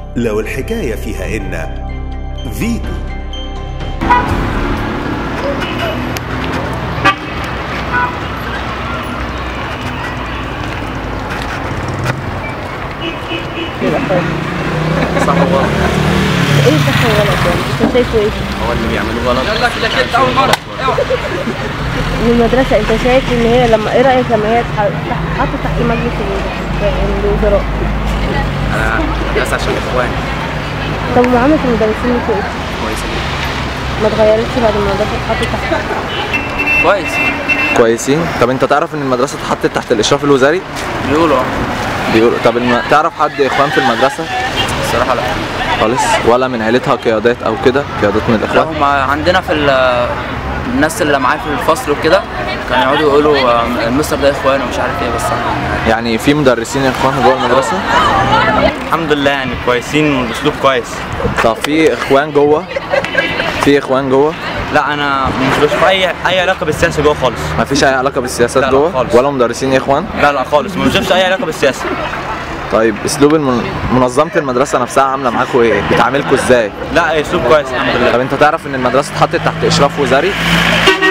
لو الحكاية فيها إن فيتو صح وغلط ايه صح وغلط يعني انت شايفه ايه هو اللي بيعملوه غلط يلا كده كده اول مره والمدرسه انت شايف ان هي لما ايه رايك لما هي تح- تح- حطت تحت مجلس الوزراء الوزراء انا بس عشان اخوان طب ومعامله المدرسين ليكوا ايه كويس ما اتغيرتش بعد ما المدرسه اتحطت تحت كويس كويسين طب انت تعرف ان المدرسه اتحطت تحت الاشراف الوزاري بيقولوا اه بيقول طب الم... تعرف حد اخوان في المدرسه الصراحه لا خالص ولا من عيلتها قيادات او كده قيادات من لا الاخوان هم عندنا في ال- الناس اللي معايا في الفصل وكده كانوا يقعدوا يقولوا آه، المستر ده اخوان ومش عارف ايه بس أنا- يعني في مدرسين اخوان جوه المدرسه الحمد لله يعني كويسين والاسلوب كويس طب في اخوان جوه في اخوان جوه لا انا مش بشوف اي اي علاقه بالسياسه جوه خالص ما فيش اي علاقه بالسياسات لا، لا، جوه خالص. ولا مدرسين اخوان لا لا خالص ما بشوفش اي علاقه بالسياسه طيب اسلوب المن... منظمه المدرسه نفسها عامله معاكم ايه بتعاملكم ازاي لا اسلوب كويس الحمد لله طب انت تعرف ان المدرسه اتحطت تحت اشراف وزاري